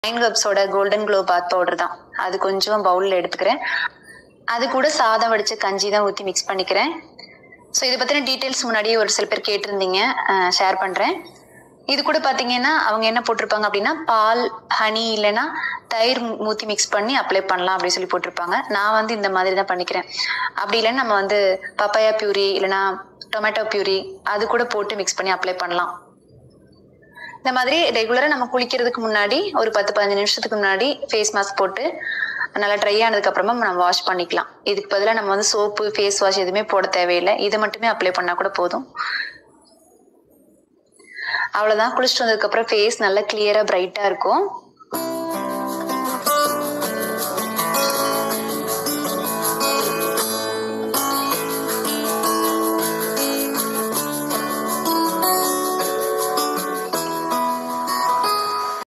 nine கப்ஸோட golden glow bath powder தான் அது கொஞ்சம் பவுலில் எடுத்துக்கிறேன் அது கூட சாதம் வடிச்ச கஞ்சி தான் ஊற்றி மிக்ஸ் பண்ணிக்கிறேன் ஸோ இதை பற்றின டீட்டெயில்ஸ் முன்னாடியே ஒரு சில பேர் கேட்டிருந்தீங்க ஷேர் பண்ணுறேன் இது கூட பார்த்தீங்கன்னா அவங்க என்ன போட்டிருப்பாங்க அப்படின்னா பால் ஹனி இல்லைன்னா தயிர் ஊற்றி மிக்ஸ் பண்ணி அப்ளை பண்ணலாம் அப்படின்னு சொல்லி போட்டிருப்பாங்க நான் வந்து இந்த மாதிரி தான் பண்ணிக்கிறேன் அப்படி இல்லைன்னா நம்ம வந்து பப்பாயா பியூரி இல்லைன்னா டொமேட்டோ பியூரி அது கூட போட்டு மிக்ஸ் பண்ணி அப்ளை பண்ணலாம் இந்த மாதிரி ரெகுலராக நம்ம குளிக்கிறதுக்கு முன்னாடி ஒரு பத்து பதினஞ்சு நிமிஷத்துக்கு முன்னாடி ஃபேஸ் மாஸ்க் போட்டு நல்லா ட்ரை ஆனதுக்கு அப்புறமா நம்ம வாஷ் பண்ணிக்கலாம் இதுக்கு பதிலாக நம்ம வந்து சோப்பு ஃபேஸ் வாஷ் எதுவுமே போட தேவையில்லை இதை மட்டுமே அப்ளை பண்ணால் கூட போதும் அவ்வளோதான் குளிச்சுட்டு வந்ததுக்கப்புறம் ஃபேஸ் நல்லா கிளியராக பிரைட்டாக இருக்கும்